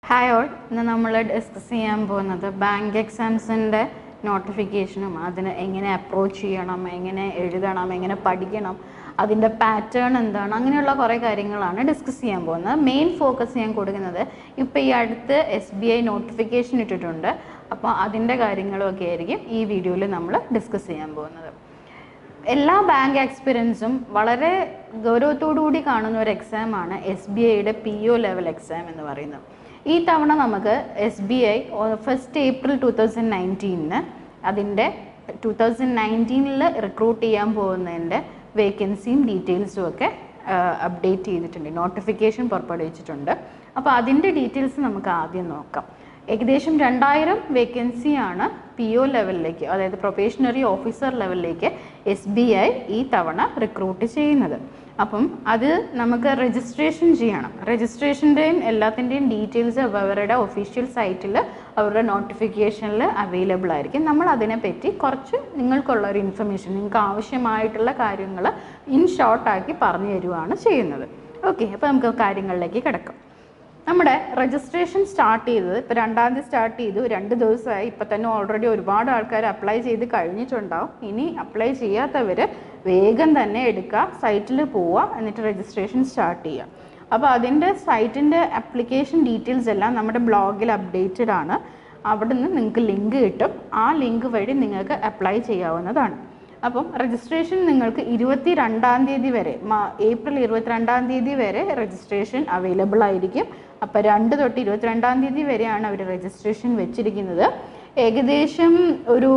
hi all ഇന്ന് നമ്മൾ discuss ചെയ്യാൻ പോകുന്നത് ബാങ്ക് എക്സാംസിൻ്റെ നോട്ടിഫിക്കേഷനും അതിന് എങ്ങനെ അപ്രോച്ച് ചെയ്യണം എങ്ങനെ എഴുതണം എങ്ങനെ പഠിക്കണം അതിൻ്റെ പാറ്റേൺ എന്താണ് അങ്ങനെയുള്ള കുറേ കാര്യങ്ങളാണ് ഡിസ്കസ് ചെയ്യാൻ പോകുന്നത് മെയിൻ ഫോക്കസ് ഞാൻ കൊടുക്കുന്നത് ഇപ്പോൾ ഈ അടുത്ത് എസ് ബി ഐ നോട്ടിഫിക്കേഷൻ ഇട്ടിട്ടുണ്ട് അപ്പോൾ അതിൻ്റെ കാര്യങ്ങളൊക്കെ ആയിരിക്കും ഈ വീഡിയോയിൽ നമ്മൾ ഡിസ്കസ് ചെയ്യാൻ പോകുന്നത് എല്ലാ ബാങ്ക് എക്സ്പീരിയൻസും വളരെ ഗൗരവത്തോടു കൂടി കാണുന്ന ഒരു എക്സാമാണ് എസ് ബി ഐയുടെ പി ഒ ലെവൽ എക്സാം എന്ന് പറയുന്നത് ഈ തവണ നമുക്ക് S B I first April two thousand നയൻറ്റീനിന് അതിൻ്റെ ടു തൗസൻഡ് നയൻറ്റീനിൽ റിക്രൂട്ട് ചെയ്യാൻ പോകുന്നതിൻ്റെ വേക്കൻസിയും ഡീറ്റെയിൽസും ഒക്കെ അപ്ഡേറ്റ് ചെയ്തിട്ടുണ്ട് നോട്ടിഫിക്കേഷൻ പുറപ്പെടുവിച്ചിട്ടുണ്ട് അപ്പോൾ അതിൻ്റെ ഡീറ്റെയിൽസ് നമുക്ക് ആദ്യം നോക്കാം ഏകദേശം രണ്ടായിരം വേക്കൻസിയാണ് പി ഒ ലെവലിലേക്ക് അതായത് പ്രൊഫഷണറി ഓഫീസർ ലെവലിലേക്ക് എസ് ബി ഐ ഈ തവണ റിക്രൂട്ട് ചെയ്യുന്നത് അപ്പം അത് നമുക്ക് രജിസ്ട്രേഷൻ ചെയ്യണം രജിസ്ട്രേഷൻ്റെയും എല്ലാത്തിൻ്റെയും ഡീറ്റെയിൽസ് അവരുടെ ഒഫീഷ്യൽ സൈറ്റിൽ അവരുടെ നോട്ടിഫിക്കേഷനിൽ അവൈലബിൾ ആയിരിക്കും നമ്മൾ അതിനെപ്പറ്റി കുറച്ച് നിങ്ങൾക്കുള്ള ഒരു ഇൻഫർമേഷൻ നിങ്ങൾക്ക് ആവശ്യമായിട്ടുള്ള കാര്യങ്ങൾ ഇൻ ഷോർട്ടാക്കി പറഞ്ഞു തരുവാണ് ചെയ്യുന്നത് ഓക്കെ അപ്പോൾ നമുക്ക് കാര്യങ്ങളിലേക്ക് കിടക്കാം നമ്മുടെ രജിസ്ട്രേഷൻ സ്റ്റാർട്ട് ചെയ്തത് ഇപ്പോൾ രണ്ടാം തീയതി സ്റ്റാർട്ട് ചെയ്തു രണ്ട് ദിവസമായി ഇപ്പം തന്നെ ഓൾറെഡി ഒരുപാട് ആൾക്കാർ അപ്ലൈ ചെയ്ത് കഴിഞ്ഞിട്ടുണ്ടാവും ഇനി അപ്ലൈ ചെയ്യാത്തവർ വേഗം തന്നെ എടുക്കുക സൈറ്റിൽ പോവുക എന്നിട്ട് രജിസ്ട്രേഷൻ സ്റ്റാർട്ട് ചെയ്യുക അപ്പോൾ അതിൻ്റെ സൈറ്റിൻ്റെ അപ്ലിക്കേഷൻ ഡീറ്റെയിൽസ് എല്ലാം നമ്മുടെ ബ്ലോഗിൽ അപ്ഡേറ്റഡ് ആണ് അവിടെ നിന്ന് നിങ്ങൾക്ക് ലിങ്ക് കിട്ടും ആ ലിങ്ക് വഴി നിങ്ങൾക്ക് അപ്ലൈ ചെയ്യാവുന്നതാണ് അപ്പം രജിസ്ട്രേഷൻ നിങ്ങൾക്ക് ഇരുപത്തി രണ്ടാം തീയതി വരെ മാ- ഏപ്രിൽ ഇരുപത്തിരണ്ടാം തീയതി വരെ രജിസ്ട്രേഷൻ അവൈലബിൾ ആയിരിക്കും അപ്പോൾ രണ്ട് തൊട്ട് ഇരുപത്തിരണ്ടാം തീയതി വരെയാണ് അവർ രജിസ്ട്രേഷൻ വെച്ചിരിക്കുന്നത് ഏകദേശം ഒരു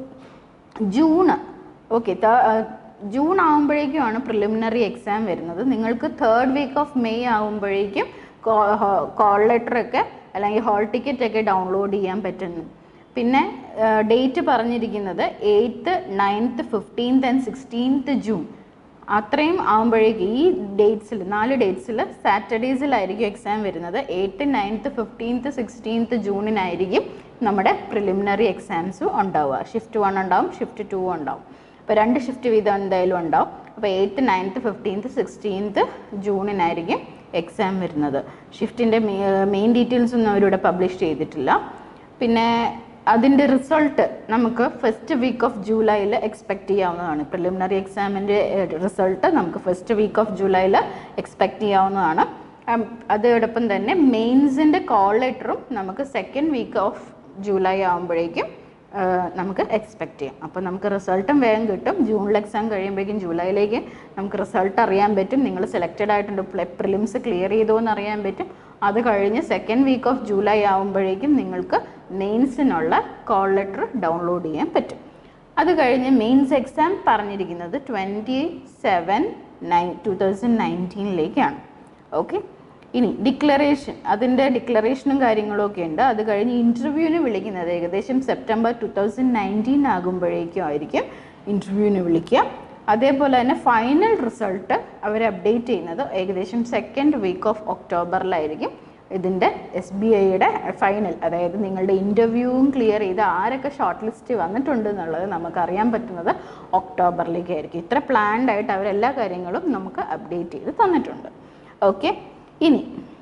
ജൂണ് ഓക്കെ ജൂൺ ആകുമ്പോഴേക്കുമാണ് പ്രിലിമിനറി എക്സാം വരുന്നത് നിങ്ങൾക്ക് തേർഡ് വീക്ക് ഓഫ് മെയ് ആകുമ്പോഴേക്കും കോൾ ലെറ്റർ ഒക്കെ അല്ലെങ്കിൽ ഹോൾ ടിക്കറ്റ് ഒക്കെ ഡൗൺലോഡ് ചെയ്യാൻ പറ്റുന്നു പിന്നെ ഡേറ്റ് പറഞ്ഞിരിക്കുന്നത് eighth ninth fifteenth and sixteenth June അത്രയും ആകുമ്പോഴേക്ക് ഈ ഡേറ്റ്സിൽ നാല് ഡേറ്റ്സിൽ സാറ്റർഡേസിലായിരിക്കും എക്സാം വരുന്നത് എയ്ത്ത് നയൻത്ത് ഫിഫ്റ്റീൻത്ത് സിക്സ്റ്റീൻത്ത് ജൂണിനായിരിക്കും നമ്മുടെ പ്രിലിമിനറി എക്സാംസും ഉണ്ടാവുക ഷിഫ്റ്റ് വൺ ഉണ്ടാവും ഷിഫ്റ്റ് ടു ഉണ്ടാവും അപ്പോൾ രണ്ട് ഷിഫ്റ്റ് വീതം എന്തായാലും ഉണ്ടാവും അപ്പോൾ എയ്ത്ത് നയൻത്ത് ഫിഫ്റ്റീൻത്ത് സിക്സ്റ്റീൻത്ത് ജൂണിനായിരിക്കും എക്സാം വരുന്നത് ഷിഫ്റ്റിൻ്റെ മെയിൻ ഡീറ്റെയിൽസ് ഒന്നും അവരിവിടെ പബ്ലിഷ് ചെയ്തിട്ടില്ല പിന്നെ അതിൻ്റെ റിസൾട്ട് നമുക്ക് ഫസ്റ്റ് വീക്ക് ഓഫ് ജൂലൈയിൽ എക്സ്പെക്ട് ചെയ്യാവുന്നതാണ് പ്രിലിമിനറി എക്സാമിൻ്റെ റിസൾട്ട് നമുക്ക് ഫസ്റ്റ് വീക്ക് ഓഫ് ജൂലൈയിൽ എക്സ്പെക്ട് ചെയ്യാവുന്നതാണ് ഉം, അതോടൊപ്പം തന്നെ മെയിൻസിൻ്റെ കോൾ ലെറ്ററും നമുക്ക് സെക്കൻഡ് വീക്ക് ഓഫ് ജൂലൈ ആകുമ്പോഴേക്കും ആ, നമുക്ക് എക്സ്പെക്ട് ചെയ്യാം അപ്പോൾ നമുക്ക് റിസൾട്ടും വേഗം കിട്ടും ജൂണിൽ എക്സാം കഴിയുമ്പോഴേക്കും ജൂലൈയിലേക്ക് നമുക്ക് റിസൾട്ട് അറിയാൻ പറ്റും നിങ്ങൾ സെലക്റ്റഡ് ആയിട്ടുണ്ട് പ്രിലിംസ് ക്ലിയർ ചെയ്തോ എന്ന് അറിയാൻ പറ്റും അത് കഴിഞ്ഞ് സെക്കൻഡ് വീക്ക് ഓഫ് ജൂലൈ ആകുമ്പോഴേക്കും നിങ്ങൾക്ക് മെയിൻസിനുള്ള കോൾ ലെറ്റർ ഡൗൺലോഡ് ചെയ്യാൻ പറ്റും അത് കഴിഞ്ഞ് മെയിൻസ് എക്സാം പറഞ്ഞിരിക്കുന്നത് twenty seven nine two thousand നയൻറ്റീനിലേക്കാണ് ഓക്കെ ഇനി ഡിക്ലറേഷൻ അതിൻ്റെ ഡിക്ലറേഷനും കാര്യങ്ങളും ഒക്കെ ഉണ്ട് അത് കഴിഞ്ഞ് ഇൻ്റർവ്യൂവിന് വിളിക്കുന്നത് ഏകദേശം സെപ്റ്റംബർ ടു തൗസൻഡ് നയൻറ്റീൻ ആകുമ്പോഴേക്കും ആയിരിക്കും ഇൻ്റർവ്യൂവിന് വിളിക്കുക അതേപോലെ തന്നെ ഫൈനൽ റിസൾട്ട് അവർ അപ്ഡേറ്റ് ചെയ്യുന്നത് ഏകദേശം സെക്കൻഡ് വീക്ക് ഓഫ് ഒക്ടോബറിലായിരിക്കും ഇതിൻ്റെ എസ് ബി ഐയുടെ ഫൈനൽ അതായത് നിങ്ങളുടെ ഇൻ്റർവ്യൂവും ക്ലിയർ ചെയ്ത് ആരൊക്കെ ഷോർട്ട് ലിസ്റ്റ് വന്നിട്ടുണ്ട് എന്നുള്ളത് നമുക്ക് അറിയാൻ പറ്റുന്നത് ഒക്ടോബറിലേക്കായിരിക്കും ഇത്ര പ്ലാൻഡ് ആയിട്ട് അവരെല്ലാ കാര്യങ്ങളും നമുക്ക് അപ്ഡേറ്റ് ചെയ്ത് തന്നിട്ടുണ്ട് ഓക്കെ ഇനി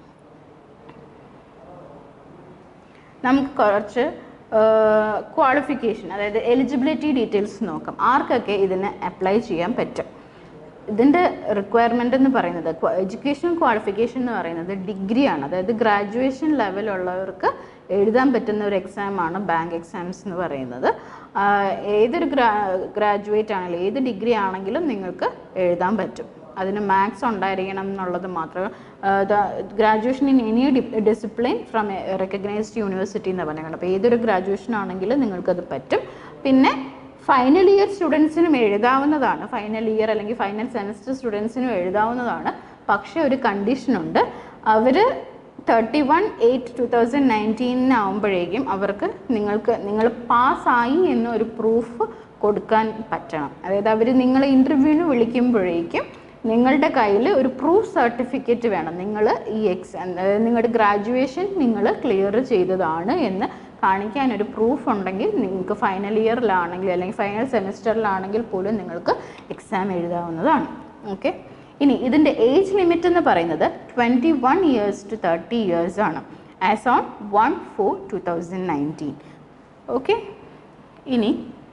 നമുക്ക് കുറച്ച് ക്വാളിഫിക്കേഷൻ അതായത് എലിജിബിലിറ്റി ഡീറ്റെയിൽസ് നോക്കാം ആർക്കൊക്കെ ഇതിന് അപ്ലൈ ചെയ്യാൻ പറ്റും ഇതിൻ്റെ റിക്വയർമെൻ്റ് എന്ന് പറയുന്നത് എഡ്യൂക്കേഷൻ ക്വാളിഫിക്കേഷൻ എന്ന് പറയുന്നത് ഡിഗ്രിയാണ് അതായത് ഗ്രാജുവേഷൻ ലെവലുള്ളവർക്ക് എഴുതാൻ പറ്റുന്ന ഒരു എക്സാമാണ് ബാങ്ക് എക്സാംസ് എന്ന് പറയുന്നത് ആഹ് ഏതൊരു ഗ്രാ ഗ്രാജുവേറ്റ് ആണെങ്കിലും ഏത് ഡിഗ്രി ആണെങ്കിലും നിങ്ങൾക്ക് എഴുതാൻ പറ്റും അതിന് മാത്സ് ഉണ്ടായിരിക്കണം എന്നുള്ളത് മാത്രമേ graduation in any discipline from recognised university എന്ന് പറഞ്ഞത് അപ്പോൾ ഏതൊരു ഗ്രാജുവേഷൻ ആണെങ്കിലും നിങ്ങൾക്കത് പറ്റും പിന്നെ ഫൈനൽ ഇയർ സ്റ്റുഡൻസിനും എഴുതാവുന്നതാണ് ഫൈനൽ ഇയർ അല്ലെങ്കിൽ ഫൈനൽ സെമസ്റ്റർ സ്റ്റുഡൻസിനും എഴുതാവുന്നതാണ് പക്ഷേ ഒരു കണ്ടീഷനുണ്ട് അവർ thirty one eight two thousand നയൻറ്റീനാകുമ്പോഴേക്കും അവർക്ക് നിങ്ങൾക്ക് നിങ്ങൾ പാസ്സായി എന്നൊരു പ്രൂഫ് കൊടുക്കാൻ പറ്റണം അതായത് അവർ നിങ്ങൾ ഇൻ്റർവ്യൂവിന് വിളിക്കുമ്പോഴേക്കും നിങ്ങളുടെ കയ്യിൽ ഒരു പ്രൂഫ് സർട്ടിഫിക്കറ്റ് വേണം നിങ്ങൾ ഈ എക്സാം നിങ്ങളുടെ ഗ്രാജുവേഷൻ നിങ്ങൾ ക്ലിയർ ചെയ്തതാണ് എന്ന് കാണിക്കാൻ ഒരു പ്രൂഫ് ഉണ്ടെങ്കിൽ നിങ്ങൾക്ക് ഫൈനൽ ഇയറിലാണെങ്കിൽ അല്ലെങ്കിൽ ഫൈനൽ സെമിസ്റ്ററിലാണെങ്കിൽ പോലും നിങ്ങൾക്ക് എക്സാം എഴുതാവുന്നതാണ് ഓക്കെ ഇനി ഇതിൻ്റെ ഏജ് ലിമിറ്റ് എന്ന് പറയുന്നത് twenty one years to thirty years ആണ് as on one four two thousand nineteen okay ഇനി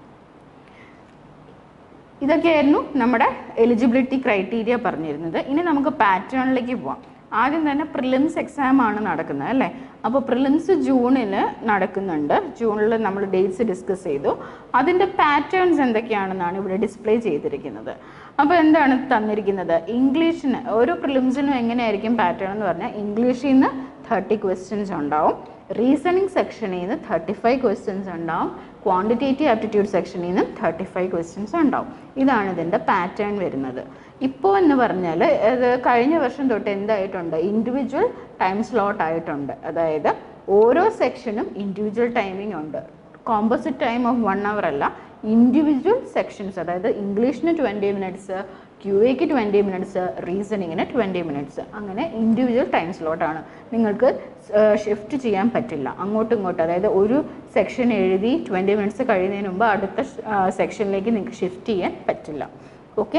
ഇതൊക്കെയായിരുന്നു നമ്മുടെ എലിജിബിലിറ്റി ക്രൈറ്റീരിയ പറഞ്ഞിരുന്നത് ഇനി നമുക്ക് പാറ്റേണിലേക്ക് പോവാം ആദ്യം തന്നെ പ്രിലിംസ് എക്സാം ആണ് നടക്കുന്നത് അല്ലേ അപ്പോൾ പ്രിലിംസ് ജൂണിൽ നടക്കുന്നുണ്ട് ജൂണിൽ നമ്മൾ ഡേറ്റ്സ് ഡിസ്കസ് ചെയ്തു അതിൻ്റെ പാറ്റേൺസ് എന്തൊക്കെയാണെന്നാണ് ഇവിടെ ഡിസ്പ്ലേ ചെയ്തിരിക്കുന്നത് അപ്പോൾ എന്താണ് തന്നിരിക്കുന്നത് ഇംഗ്ലീഷിന് ഓരോ പ്രിലിംസിനും എങ്ങനെയായിരിക്കും പാറ്റേൺ എന്ന് പറഞ്ഞാൽ ഇംഗ്ലീഷിൽ നിന്ന് തേർട്ടി ക്വസ്റ്റ്യൻസ് ഉണ്ടാവും റീസണിങ് സെക്ഷനിൽ നിന്ന് തേർട്ടി ഫൈവ് ക്വസ്റ്റ്യൻസ് ഉണ്ടാവും ക്വാണ്ടിറ്റേറ്റീവ് ആപ്റ്റിറ്റ്യൂഡ് സെക്ഷനിൽ നിന്ന് തേർട്ടി ഫൈവ് ക്വസ്റ്റ്യൻസ് ഉണ്ടാവും ഇതാണ് ഇതിൻ്റെ പാറ്റേൺ വരുന്നത് ഇപ്പോൾ എന്ന് പറഞ്ഞാൽ ഇത് കഴിഞ്ഞ വർഷം തൊട്ട് എന്തായിട്ടുണ്ട് ഇൻഡിവിജ്വൽ ടൈം സ്ലോട്ട് ആയിട്ടുണ്ട് അതായത് ഓരോ സെക്ഷനും ഇൻഡിവിജ്വൽ ടൈമിംഗ് ഉണ്ട് composite time of one hour അല്ല ഇൻഡിവിജ്വൽ സെക്ഷൻസ് അതായത് ഇംഗ്ലീഷിന് ട്വൻറ്റി മിനിറ്റ്സ് ക്യു എക്ക് ട്വൻറ്റി മിനിറ്റ്സ് റീസണിങ്ങിന് ട്വൻറ്റി മിനിറ്റ്സ് അങ്ങനെ ഇൻഡിവിജ്വൽ ടൈം സ്ലോട്ടാണ് നിങ്ങൾക്ക് ഷിഫ്റ്റ് ചെയ്യാൻ പറ്റില്ല അങ്ങോട്ടും ഇങ്ങോട്ടും അതായത് ഒരു സെക്ഷൻ എഴുതി ട്വൻറ്റി മിനിറ്റ്സ് കഴിയുന്നതിന് മുമ്പ് അടുത്ത സെക്ഷനിലേക്ക് നിങ്ങൾക്ക് ഷിഫ്റ്റ് ചെയ്യാൻ പറ്റില്ല ഓക്കെ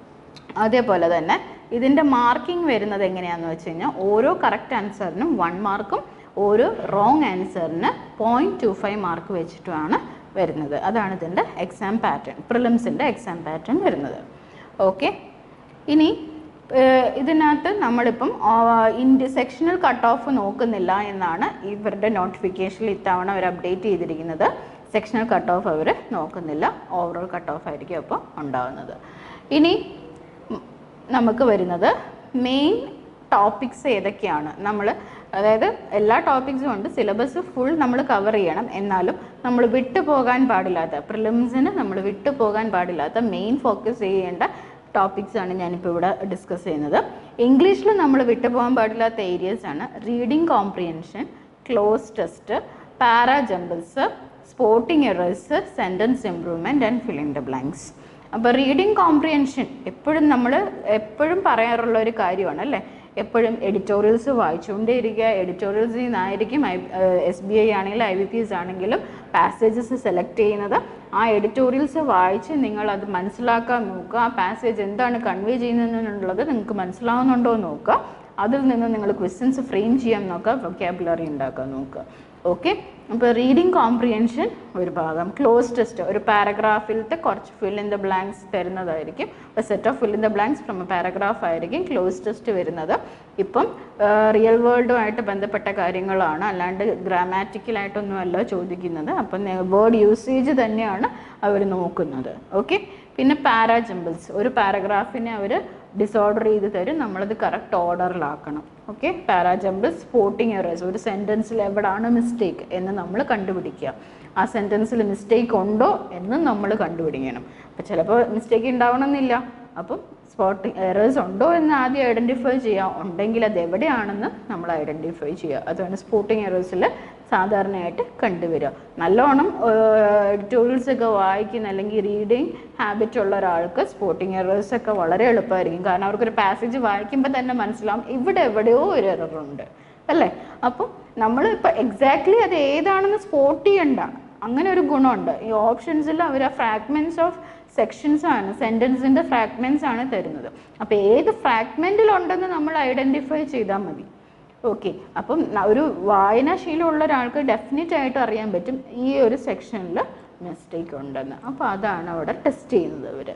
അതേപോലെ തന്നെ ഇതിൻ്റെ മാർക്കിംഗ് വരുന്നത് എങ്ങനെയാണെന്ന് വെച്ച് കഴിഞ്ഞാൽ ഓരോ കറക്റ്റ് ആൻസറിനും വൺ മാർക്കും ഓരോ റോങ് ആൻസറിന് പോയിൻറ്റ് ടു ഫൈവ് മാർക്ക് വെച്ചിട്ടുമാണ് വരുന്നത് അതാണ് ഇതിൻ്റെ എക്സാം പാറ്റേൺ പ്രിലിംസിൻ്റെ എക്സാം പാറ്റേൺ വരുന്നത് ഓക്കെ ഇനി ഏഹ് ഇതിനകത്ത് നമ്മളിപ്പം ഇൻഡി സെക്ഷണൽ കട്ട് ഓഫ് നോക്കുന്നില്ല എന്നാണ് ഇവരുടെ നോട്ടിഫിക്കേഷനിൽ ഇത്തവണ അവർ അപ്ഡേറ്റ് ചെയ്തിരിക്കുന്നത് സെക്ഷണൽ കട്ട് ഓഫ് അവർ നോക്കുന്നില്ല ഓവറോൾ കട്ട് ഓഫ് ആയിരിക്കും അപ്പോൾ ഉണ്ടാകുന്നത് ഇനി ഉം, നമുക്ക് വരുന്നത് മെയിൻ ടോപ്പിക്സ് ഏതൊക്കെയാണ് നമ്മൾ അതായത് എല്ലാ ടോപ്പിക്സും ഉണ്ട് സിലബസ് ഫുൾ നമ്മൾ കവർ ചെയ്യണം എന്നാലും നമ്മൾ വിട്ടു പോകാൻ പാടില്ലാത്ത പ്രിലിംസിന് നമ്മൾ വിട്ടു പോകാൻ പാടില്ലാത്ത മെയിൻ ഫോക്കസ് ചെയ്യേണ്ട ടോപ്പിക്സ് ആണ് ഞാനിപ്പോൾ ഇവിടെ ഡിസ്കസ് ചെയ്യുന്നത് ഇംഗ്ലീഷിൽ നമ്മൾ വിട്ടുപോകാൻ പാടില്ലാത്ത ഏരിയസ് ആണ് reading comprehension cloze test para jumbles spotting errors sentence improvement and filling the blanks അപ്പോൾ റീഡിംഗ് കോംപ്രിഹെൻഷൻ എപ്പോഴും നമ്മൾ എപ്പോഴും പറയാറുള്ള ഒരു കാര്യമാണ് അല്ലേ എപ്പോഴും എഡിറ്റോറിയൽസ് വായിച്ചുകൊണ്ടേയിരിക്കുക എഡിറ്റോറിയൽസിൽ നിന്നായിരിക്കും ഐ എസ് ബി ഐ ആണെങ്കിലും ഐ ബി പി എസ് ആണെങ്കിലും പാസേജസ് സെലക്ട് ചെയ്യുന്നത് ആ എഡിറ്റോറിയൽസ് വായിച്ച് നിങ്ങൾ അത് മനസ്സിലാക്കാൻ നോക്കുക ആ പാസേജ് എന്താണ് കൺവേ ചെയ്യുന്നതെന്നുള്ളത് നിങ്ങൾക്ക് മനസ്സിലാവുന്നുണ്ടോ എന്ന് നോക്കുക അതിൽ നിന്ന് നിങ്ങൾ ക്വസ്റ്റ്യൻസ് ഫ്രെയിം ചെയ്യാൻ നോക്കുക വൊക്കാബുലറി ഉണ്ടാക്കാൻ നോക്കുക ഓക്കെ അപ്പോൾ റീഡിംഗ് കോംപ്രിഹെൻഷൻ ഒരു ഭാഗം ക്ലോസ് ടെസ്റ്റ് ഒരു പാരഗ്രാഫിലത്തെ കുറച്ച് ഫിൽ ഇൻ ദ ബ്ലാങ്ക്സ് തരുന്നതായിരിക്കും ഒരു set of fill in the blanks from paragraph ആയിരിക്കും ക്ലോസ് ടെസ്റ്റ് വരുന്നത് ഇപ്പം റിയൽ വേൾഡുമായിട്ട് ബന്ധപ്പെട്ട കാര്യങ്ങളാണ് അല്ലാണ്ട് ഗ്രാമാറ്റിക്കലായിട്ടൊന്നും അല്ല ചോദിക്കുന്നത് അപ്പം വേർഡ് യൂസേജ് തന്നെയാണ് അവർ നോക്കുന്നത് ഓക്കെ പിന്നെ പാരാജമ്പിൾസ് ഒരു പാരഗ്രാഫിനെ അവർ ഡിസോർഡർ ചെയ്ത് തരും നമ്മളത് കറക്റ്റ് ഓർഡറിലാക്കണം ഓക്കെ പാരാജമ്പിൾ സ്പോർട്ടിങ് എറേഴ്സ് ഒരു സെൻറ്റൻസിൽ എവിടാണ് മിസ്റ്റേക്ക് എന്ന് നമ്മൾ കണ്ടുപിടിക്കുക ആ സെൻറ്റൻസിൽ മിസ്റ്റേക്ക് ഉണ്ടോ എന്ന് നമ്മൾ കണ്ടുപിടിക്കണം അപ്പോൾ ചിലപ്പോൾ മിസ്റ്റേക്ക് ഉണ്ടാവണമെന്നില്ല അപ്പം സ്പോട്ടിങ് എറേഴ്സ് ഉണ്ടോ എന്ന് ആദ്യം ഐഡൻറ്റിഫൈ ചെയ്യാം ഉണ്ടെങ്കിൽ അത് എവിടെയാണെന്ന് നമ്മൾ ഐഡൻറ്റിഫൈ ചെയ്യുക അതാണ് സ്പോട്ടിങ് എറേഴ്സിൽ സാധാരണയായിട്ട് കണ്ടുവരിക നല്ലോണം എഡിറ്റോറിയൽസ് ഒക്കെ വായിക്കുന്ന അല്ലെങ്കിൽ റീഡിങ് ഹാബിറ്റ് ഉള്ള ഒരാൾക്ക് സ്പോട്ടിങ് എറേഴ്സ് ഒക്കെ വളരെ എളുപ്പമായിരിക്കും കാരണം അവർക്കൊരു പാസേജ് വായിക്കുമ്പോൾ തന്നെ മനസ്സിലാവും ഇവിടെ എവിടെയോ ഒരു എറർ ഉണ്ട് അല്ലേ അപ്പം നമ്മൾ ഇപ്പം എക്സാക്ട്ലി അത് ഏതാണെന്ന് സ്പോട്ട് ചെയ്യണ്ട അങ്ങനെ ഒരു ഗുണമുണ്ട് ഈ ഓപ്ഷൻസിൽ അവർ ആ ഫ്രാഗ്മെൻറ്റ്സ് ഓഫ് സെക്ഷൻസ് ആണ് സെൻറ്റൻസിൻ്റെ ഫ്രാഗ്മെൻറ്റ്സ് ആണ് തരുന്നത് അപ്പോൾ ഏത് ഫ്രാഗ്മെൻറ്റിലുണ്ടെന്ന് നമ്മൾ ഐഡൻറ്റിഫൈ ചെയ്താൽ മതി ഓക്കെ അപ്പം ന- ഒരു വായനാശീലമുള്ള ഒരാൾക്ക് ഡെഫിനറ്റ് ആയിട്ട് അറിയാൻ പറ്റും ഈ ഒരു സെക്ഷനിൽ മിസ്റ്റേക്ക് ഉണ്ടെന്ന് അപ്പോൾ അതാണ് അവിടെ ടെസ്റ്റ് ചെയ്യുന്നത് അവർ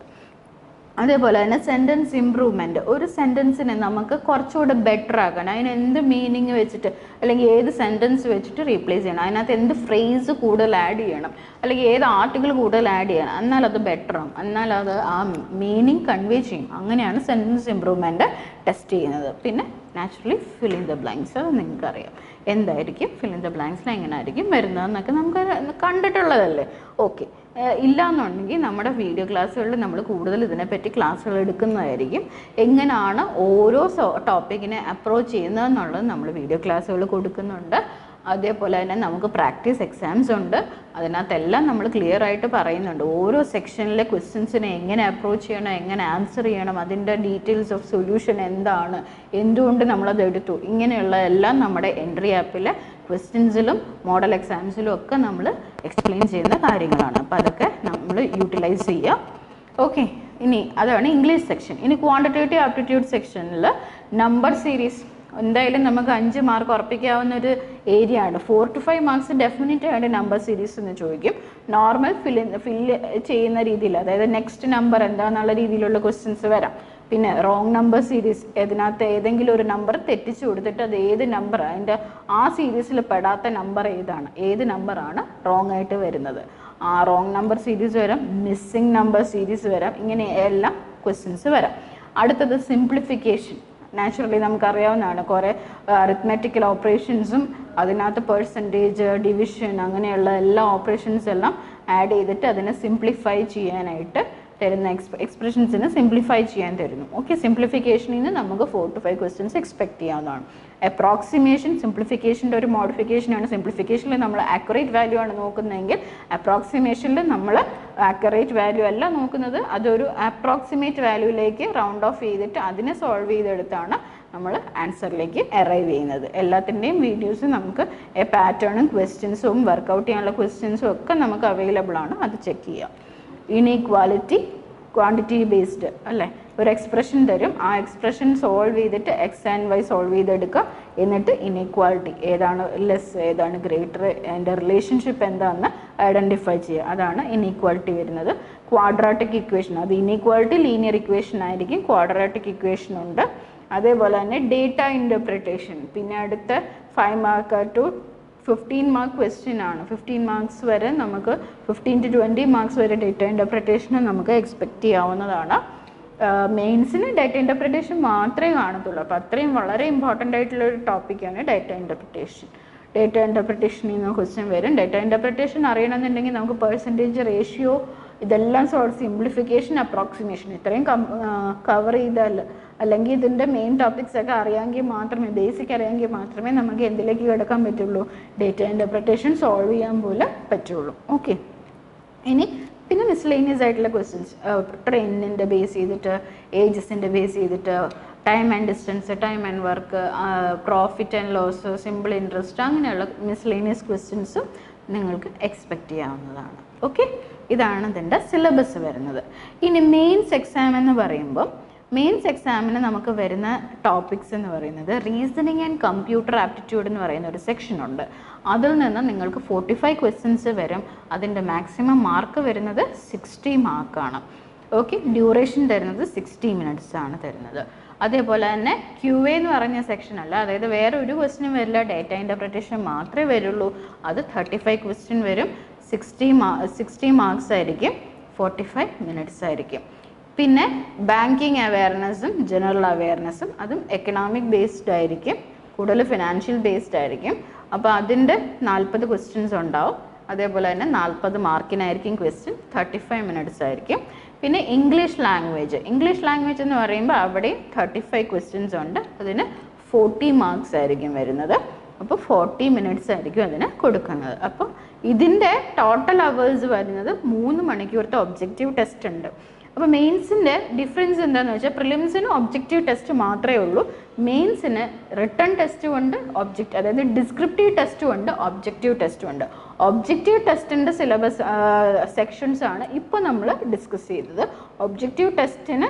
അതേപോലെ തന്നെ സെൻറ്റൻസ് ഇമ്പ്രൂവ്മെൻറ്റ് ഒരു സെൻറ്റൻസിനെ നമുക്ക് കുറച്ചുകൂടെ ബെറ്റർ ആക്കണം അതിന് എന്ത് മീനിങ് വെച്ചിട്ട് അല്ലെങ്കിൽ ഏത് സെൻറ്റൻസ് വെച്ചിട്ട് റീപ്ലേസ് ചെയ്യണം അതിനകത്ത് എന്ത് ഫ്രേസ് കൂടുതൽ ആഡ് ചെയ്യണം അല്ലെങ്കിൽ ഏത് ആർട്ടിക്കിൾ കൂടുതൽ ആഡ് ചെയ്യണം എന്നാൽ അത് ബെറ്റർ ആവും എന്നാൽ അത് ആ മീനിങ് കൺവേ ചെയ്യും അങ്ങനെയാണ് സെൻറ്റൻസ് ഇമ്പ്രൂവ്മെൻറ്റ് ടെസ്റ്റ് ചെയ്യുന്നത് പിന്നെ naturally fill in the blanks അത് നിങ്ങൾക്കറിയാം എന്തായിരിക്കും ഫിൽ ഇൻ ദ ബ്ലാങ്ക്സിൽ എങ്ങനെ ആയിരിക്കും വരുന്നതെന്നൊക്കെ നമുക്ക് കണ്ടിട്ടുള്ളതല്ലേ ഓക്കെ ഇല്ല എന്നുണ്ടെങ്കിൽ നമ്മുടെ വീഡിയോ ക്ലാസ്സുകളിൽ നമ്മൾ കൂടുതൽ ഇതിനെപ്പറ്റി ക്ലാസ്സുകൾ എടുക്കുന്നതായിരിക്കും എങ്ങനെയാണ് ഓരോ ടോപ്പിക്കിനെ അപ്രോച്ച് ചെയ്യുന്നതെന്നുള്ളത് നമ്മൾ വീഡിയോ ക്ലാസ്സുകൾ കൊടുക്കുന്നുണ്ട് അതേപോലെ തന്നെ നമുക്ക് പ്രാക്ടീസ് എക്സാംസ് ഉണ്ട് അതിനകത്തെല്ലാം നമ്മൾ ക്ലിയർ ആയിട്ട് പറയുന്നുണ്ട് ഓരോ സെക്ഷനിലെ ക്വസ്റ്റ്യൻസിനെ എങ്ങനെ അപ്രോച്ച് ചെയ്യണം എങ്ങനെ ആൻസർ ചെയ്യണം അതിൻ്റെ ഡീറ്റെയിൽസ് ഓഫ് സൊല്യൂഷൻ എന്താണ് എന്തുകൊണ്ട് നമ്മളത് എടുത്തു ഇങ്ങനെയുള്ള എല്ലാം നമ്മുടെ എൻട്രി ആപ്പിലെ ക്വസ്റ്റ്യൻസിലും മോഡൽ എക്സാംസിലും ഒക്കെ നമ്മൾ എക്സ്പ്ലെയിൻ ചെയ്യുന്ന കാര്യങ്ങളാണ് അപ്പോൾ അതൊക്കെ നമ്മൾ യൂട്ടിലൈസ് ചെയ്യുക ഓക്കെ ഇനി അതാണ് ഇംഗ്ലീഷ് സെക്ഷൻ ഇനി ക്വാണ്ടിറ്റേറ്റീവ് ആപ്റ്റിറ്റ്യൂഡ് സെക്ഷനിൽ നമ്പർ സീരീസ് എന്തായാലും നമുക്ക് അഞ്ച് മാർക്ക് ഉറപ്പിക്കാവുന്ന ഒരു ഏരിയ ആണ് four to five marks definite ആയിട്ട് നമ്പർ സീരീസ് എന്ന് ചോദിക്കും നോർമൽ ഫില്ല് ഫില്ല് ചെയ്യുന്ന രീതിയിൽ അതായത് നെക്സ്റ്റ് നമ്പർ എന്താന്നുള്ള രീതിയിലുള്ള ക്വസ്റ്റ്യൻസ് വരാം പിന്നെ റോങ് നമ്പർ സീരീസ് ഇതിനകത്ത് ഏതെങ്കിലും ഒരു നമ്പർ തെറ്റിച്ച് കൊടുത്തിട്ട് അത് ഏത് നമ്പർ അതിൻ്റെ ആ സീരീസിൽ പെടാത്ത നമ്പർ ഏതാണ് ഏത് നമ്പറാണ് റോങ് ആയിട്ട് വരുന്നത് ആ റോങ് നമ്പർ സീരീസ് വരാം മിസ്സിംഗ് നമ്പർ സീരീസ് വരാം ഇങ്ങനെ എല്ലാം ക്വസ്റ്റ്യൻസ് വരാം അടുത്തത് സിംപ്ലിഫിക്കേഷൻ നാച്ചുറലി നമുക്കറിയാവുന്നതാണ് കുറേ അറിത്മെറ്റിക്കൽ ഓപ്പറേഷൻസും അതിനകത്ത് പേഴ്സൻറ്റേജ് ഡിവിഷൻ അങ്ങനെയുള്ള എല്ലാ ഓപ്പറേഷൻസ് എല്ലാം ആഡ് ചെയ്തിട്ട് അതിനെ സിംപ്ലിഫൈ ചെയ്യാനായിട്ട് തരുന്ന എക്സ്പ് എക്സ്പ്രഷൻസിന് സിംപ്ലിഫൈ ചെയ്യാൻ തരുന്നു ഓക്കെ സിംപ്ലിഫിക്കേഷനിൽ നിന്ന് നമുക്ക് four to five questions expect ചെയ്യാവുന്നതാണ് അപ്രോക്സിമേഷൻ സിംപ്ലിഫിക്കേഷൻ്റെ ഒരു മോഡിഫിക്കേഷനാണ് സിംപ്ലിഫിക്കേഷനിൽ നമ്മൾ ആക്യുറേറ്റ് വാല്യൂ ആണ് നോക്കുന്നതെങ്കിൽ അപ്രോക്സിമേഷനിൽ നമ്മൾ ആക്യുറേറ്റ് വാല്യൂ അല്ല നോക്കുന്നത് അതൊരു അപ്രോക്സിമേറ്റ് വാല്യൂയിലേക്ക് റൗണ്ട് ഓഫ് ചെയ്തിട്ട് അതിനെ സോൾവ് ചെയ്തെടുത്താണ് നമ്മൾ ആൻസറിലേക്ക് അറൈവ് ചെയ്യുന്നത് എല്ലാത്തിൻ്റെയും വീഡിയോസ് നമുക്ക് പാറ്റേണും ക്വസ്റ്റ്യൻസും വർക്കൗട്ട് ചെയ്യാനുള്ള ക്വസ്റ്റ്യൻസും ഒക്കെ നമുക്ക് അവൈലബിൾ ആണ് അത് ചെക്ക് ചെയ്യാം ഇനീക്വാലിറ്റി ക്വാണ്ടിറ്റി ബേസ്ഡ് അല്ലേ ഒരു എക്സ്പ്രഷൻ തരും ആ എക്സ്പ്രഷൻ സോൾവ് ചെയ്തിട്ട് എക്സ് ആൻഡ് വൈ സോൾവ് ചെയ്തെടുക്കുക എന്നിട്ട് ഇനീക്വാലിറ്റി ഏതാണ് ലെസ് ഏതാണ് ഗ്രേറ്റർ അതിൻ്റെ റിലേഷൻഷിപ്പ് എന്താണെന്ന് ഐഡൻറ്റിഫൈ ചെയ്യുക അതാണ് ഇനീക്വാലിറ്റി വരുന്നത് ക്വാഡ്രാറ്റിക് ഇക്വേഷൻ അത് ഇനീക്വാലിറ്റി ലീനിയർ ഇക്വേഷൻ ആയിരിക്കും ക്വാഡ്രാറ്റിക് ഇക്വേഷൻ ഉണ്ട് അതേപോലെ തന്നെ ഡേറ്റ ഇൻ്റർപ്രിട്ടേഷൻ പിന്നെ അടുത്ത five mark to fifteen mark question ആണ് ഫിഫ്റ്റീൻ മാർക്സ് വരെ നമുക്ക് ഫിഫ്റ്റീൻ ടു ട്വൻറ്റി മാർക്സ് വരെ ഡേറ്റ ഇൻ്റർപ്രിട്ടേഷൻ നമുക്ക് എക്സ്പെക്റ്റ് ചെയ്യാവുന്നതാണ് മെയിൻസിന് ഡേറ്റ ഇൻ്റർപ്രിട്ടേഷൻ മാത്രമേ കാണത്തുള്ളൂ അപ്പോൾ അത്രയും വളരെ ഇമ്പോർട്ടൻ്റ് ആയിട്ടുള്ള ഒരു ടോപ്പിക്കാണ് ഡേറ്റ ഇൻ്റർപ്രിട്ടേഷൻ ഡേറ്റ ഇൻ്റർപ്രിട്ടേഷനിൽ നിന്ന് ക്വസ്റ്റ്യൻ വരും ഡേറ്റ ഇൻ്റർപ്രിട്ടേഷൻ അറിയണമെന്നുണ്ടെങ്കിൽ നമുക്ക് പേഴ്സൻറ്റേജ് റേഷ്യോ ഇതെല്ലാം സോൾവ് സിംപ്ലിഫിക്കേഷൻ അപ്രോക്സിമേഷൻ ഇത്രയും കവർ ചെയ്താൽ അല്ലെങ്കിൽ ഇതിൻ്റെ മെയിൻ ടോപ്പിക്സ് ഒക്കെ അറിയാമെങ്കിൽ മാത്രമേ ബേസിക് അറിയാമെങ്കിൽ മാത്രമേ നമുക്ക് എന്തിലേക്ക് കിടക്കാൻ പറ്റുള്ളൂ ഡേറ്റ ഇൻ്റർപ്രിട്ടേഷൻ സോൾവ് ചെയ്യാൻ പോലെ പറ്റുള്ളൂ ഓക്കെ ഇനി പിന്നെ മിസ്ലേനിയസ് ആയിട്ടുള്ള ക്വസ്റ്റ്യൻസ് ട്രെയിനിൻ്റെ ബേസ് ചെയ്തിട്ട് ഏജസിൻ്റെ ബേസ് ചെയ്തിട്ട് time and distance time and work profit and loss simple interest അങ്ങനെയുള്ള മിസ്ലേനിയസ് ക്വസ്റ്റ്യൻസും നിങ്ങൾക്ക് എക്സ്പെക്റ്റ് ചെയ്യാവുന്നതാണ് ഓക്കെ ഇതാണ് ഇതിൻ്റെ സിലബസ് വരുന്നത് ഇനി മെയിൻസ് എക്സാം എന്ന് പറയുമ്പോൾ മെയിൻസ് എക്സാമിന് നമുക്ക് വരുന്ന ടോപ്പിക്സ് എന്ന് പറയുന്നത് റീസണിങ് ആൻഡ് കമ്പ്യൂട്ടർ ആപ്റ്റിറ്റ്യൂഡ് എന്ന് പറയുന്ന ഒരു സെക്ഷൻ ഉണ്ട് അതിൽ നിന്ന് നിങ്ങൾക്ക് ഫോർട്ടി ഫൈവ് ക്വസ്റ്റ്യൻസ് വരും അതിൻ്റെ മാക്സിമം മാർക്ക് വരുന്നത് സിക്സ്റ്റി മാർക്കാണ് ഓക്കെ ഡ്യൂറേഷൻ തരുന്നത് സിക്സ്റ്റി മിനിറ്റ്സ് ആണ് തരുന്നത് അതേപോലെ തന്നെ ക്യു എ എന്ന് പറഞ്ഞ സെക്ഷൻ അല്ല അതായത് വേറെ ഒരു ക്വസ്റ്റിനും വരില്ല ഡേറ്റ ഇൻ്റർപ്രിറ്റേഷൻ മാത്രമേ വരുള്ളൂ അത് തേർട്ടി ഫൈവ് ക്വസ്റ്റ്യൻ വരും സിക്സ്റ്റി മാ സിക്സ്റ്റി മാർക്സ് ആയിരിക്കും ഫോർട്ടി ഫൈവ് മിനിറ്റ്സ് ആയിരിക്കും പിന്നെ ബാങ്കിങ് അവയർനെസ്സും ജനറൽ അവയർനെസ്സും അതും എക്കണോമിക് ബേസ്ഡ് ആയിരിക്കും കൂടുതൽ ഫിനാൻഷ്യൽ ബേസ്ഡ് ആയിരിക്കും അപ്പോൾ അതിൻ്റെ നാൽപ്പത് ക്വസ്റ്റ്യൻസ് ഉണ്ടാവും അതേപോലെ തന്നെ നാൽപ്പത് മാർക്കിനായിരിക്കും ക്വസ്റ്റ്യൻ തേർട്ടി ഫൈവ് മിനിറ്റ്സ് ആയിരിക്കും പിന്നെ ഇംഗ്ലീഷ് ലാംഗ്വേജ് ഇംഗ്ലീഷ് ലാംഗ്വേജ് എന്ന് പറയുമ്പോൾ അവിടെയും തേർട്ടി ഫൈവ് ക്വസ്റ്റ്യൻസ് ഉണ്ട് അതിന് ഫോർട്ടി മാർക്സ് ആയിരിക്കും വരുന്നത് അപ്പോൾ ഫോർട്ടി മിനിറ്റ്സ് ആയിരിക്കും അതിന് കൊടുക്കുന്നത് അപ്പോൾ ഇതിൻ്റെ ടോട്ടൽ അവേഴ്സ് വരുന്നത് മൂന്ന് മണിക്കൂറത്തെ ഒബ്ജക്റ്റീവ് ടെസ്റ്റ് ഉണ്ട് അപ്പോൾ മെയിൻസിൻ്റെ ഡിഫറൻസ് എന്താണെന്ന് വെച്ചാൽ പ്രിലിംസിന് ഒബ്ജക്റ്റീവ് ടെസ്റ്റ് മാത്രമേ ഉള്ളൂ മെയിൻസിന് റിട്ടേൺ ടെസ്റ്റും ഉണ്ട് ഒബ്ജക്റ്റ് അതായത് ഡിസ്ക്രിപ്റ്റീവ് ടെസ്റ്റും ഉണ്ട് ഒബ്ജക്റ്റീവ് ടെസ്റ്റും ഉണ്ട് ഒബ്ജക്റ്റീവ് ടെസ്റ്റിൻ്റെ സിലബസ് സെക്ഷൻസ് ആണ് ഇപ്പോൾ നമ്മൾ ഡിസ്കസ് ചെയ്തത് ഒബ്ജക്റ്റീവ് ടെസ്റ്റിന്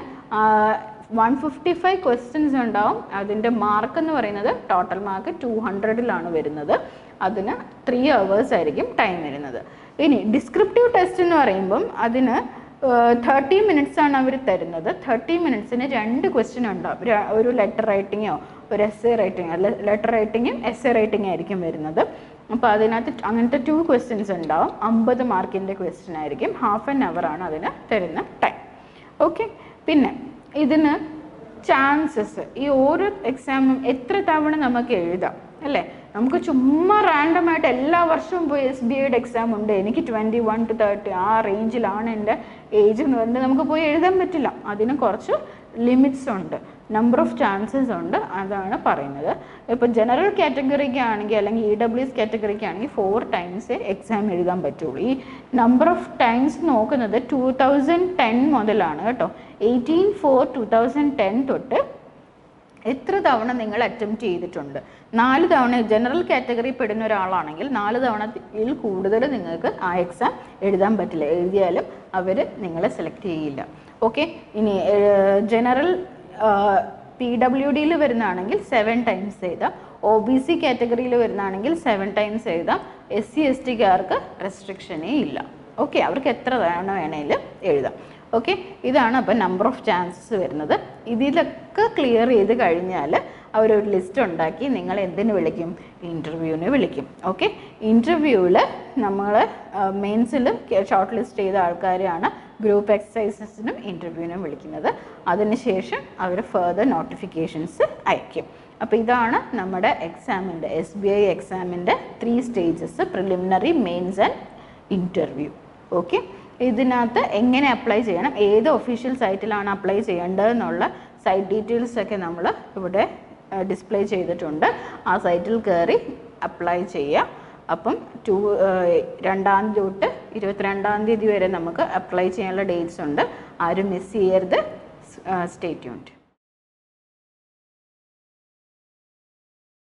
വൺ ഫിഫ്റ്റി ഫൈവ് ക്വസ്റ്റ്യൻസ് ഉണ്ടാവും അതിൻ്റെ മാർക്ക് എന്ന് പറയുന്നത് ടോട്ടൽ മാർക്ക് ടു ഹൺഡ്രഡിലാണ് വരുന്നത് അതിന് ത്രീ അവേഴ്സ് ആയിരിക്കും ടൈം വരുന്നത് ഇനി ഡിസ്ക്രിപ്റ്റീവ് ടെസ്റ്റ് എന്ന് പറയുമ്പം അതിന് തേർട്ടി മിനിറ്റ്സ് ആണ് അവർ തരുന്നത് തേർട്ടി മിനിറ്റ്സിന് രണ്ട് ക്വസ്റ്റ്യൻ ഉണ്ടാവും ര- ഒരു ലെറ്റർ റൈറ്റിങ്ങോ ഒരു എസ് എ റൈറ്റിംഗ് അല്ല ലെറ്റർ റൈറ്റിങ്ങും എസ് എ റൈറ്റിംഗ് ആയിരിക്കും വരുന്നത് അപ്പോൾ അതിനകത്ത് അങ്ങനത്തെ ടു ക്വസ്റ്റ്യൻസ് ഉണ്ടാവും അമ്പത് മാർക്കിൻ്റെ ക്വസ്റ്റ്യൻ ആയിരിക്കും ഹാഫ് ആൻ അവർ ആണ് അതിന് തരുന്ന ടൈം ഓക്കെ പിന്നെ ഇതിന് ചാൻസസ് ഈ ഓരോ എക്സാമും എത്ര തവണ നമുക്ക് എഴുതാം അല്ലേ നമുക്ക് ചുമ്മാ റാൻഡം ആയിട്ട് എല്ലാ വർഷവും പോയി എസ് ബി ഐയുടെ എക്സാം ഉണ്ട് എനിക്ക് ട്വൻറ്റി വൺ ടു തേർട്ടി ആ റേഞ്ചിലാണ് എൻ്റെ ഏജ് എന്ന് പറഞ്ഞിട്ട് നമുക്ക് പോയി എഴുതാൻ പറ്റില്ല അതിന് കുറച്ച് ലിമിറ്റ്സ് ഉണ്ട് നമ്പർ ഓഫ് ചാൻസസ് ഉണ്ട് അതാണ് പറയുന്നത് ഇപ്പോൾ ജനറൽ കാറ്റഗറിക്ക് ആണെങ്കിൽ അല്ലെങ്കിൽ ഇ ഡബ്ല്യു എസ് കാറ്റഗറിക്ക് ആണെങ്കിൽ ഫോർ ടൈംസ് എക്സാം എഴുതാൻ പറ്റുള്ളൂ ഈ നമ്പർ ഓഫ് ടൈംസ് നോക്കുന്നത് ടൂ തൗസൻഡ് ടെൻ മുതലാണ് കേട്ടോ eighteen four two thousand ten തൊട്ട് എത്ര തവണ നിങ്ങൾ അറ്റംപ്റ്റ് ചെയ്തിട്ടുണ്ട് നാല് തവണ ജനറൽ കാറ്റഗറി പെടുന്ന ഒരാളാണെങ്കിൽ നാല് തവണയിൽ കൂടുതൽ നിങ്ങൾക്ക് ആ എക്സാം എഴുതാൻ പറ്റില്ല എഴുതിയാലും അവർ നിങ്ങളെ സെലക്ട് ചെയ്യില്ല ഓക്കെ ഇനി ജനറൽ പി ഡബ്ല്യു ഡിയിൽ വരുന്നതാണെങ്കിൽ സെവൻ ടൈംസ് എഴുതാം ഒ ബി സി കാറ്റഗറിയിൽ വരുന്നതാണെങ്കിൽ സെവൻ ടൈംസ് എഴുതാം എസ് സി എസ് ടിക്കാർക്ക് റെസ്ട്രിക്ഷനേ ഇല്ല ഓക്കെ അവർക്ക് എത്ര തവണ വേണേലും എഴുതാം ഓക്കെ ഇതാണ് അപ്പം നമ്പർ ഓഫ് ചാൻസസ് വരുന്നത് ഇതിലൊക്കെ ക്ലിയർ ചെയ്ത് കഴിഞ്ഞാൽ അവരൊരു ലിസ്റ്റ് ഉണ്ടാക്കി നിങ്ങൾ എന്തിന് വിളിക്കും ഇൻ്റർവ്യൂവിന് വിളിക്കും ഓക്കെ ഇൻ്റർവ്യൂവിൽ നമ്മൾ മെയിൻസിൽ ഷോർട്ട് ലിസ്റ്റ് ചെയ്ത ആൾക്കാരെയാണ് ഗ്രൂപ്പ് എക്സസൈസസിനും ഇൻ്റർവ്യൂവിനും വിളിക്കുന്നത് അതിനുശേഷം അവർ ഫർദർ നോട്ടിഫിക്കേഷൻസ് അയക്കും അപ്പോൾ ഇതാണ് നമ്മുടെ എക്സാമിൻ്റെ എസ് ബി ഐ എക്സാമിൻ്റെ three stages preliminary mains and interview okay ഇതിനകത്ത് എങ്ങനെ അപ്ലൈ ചെയ്യണം ഏത് ഒഫീഷ്യൽ സൈറ്റിലാണ് അപ്ലൈ ചെയ്യേണ്ടതെന്നുള്ള സൈറ്റ് ഡീറ്റെയിൽസ് ഒക്കെ നമ്മൾ ഇവിടെ ഡിസ്പ്ലേ ചെയ്തിട്ടുണ്ട് ആ സൈറ്റിൽ കയറി അപ്ലൈ ചെയ്യുക അപ്പം ടു രണ്ടാം തീയതി തൊട്ട് ഇരുപത്തിരണ്ടാം തീയതി വരെ നമുക്ക് അപ്ലൈ ചെയ്യാനുള്ള ഡേറ്റ്സ് ഉണ്ട് ആരും മിസ് ചെയ്യരുത് സ്റ്റേ ട്യൂൺഡ്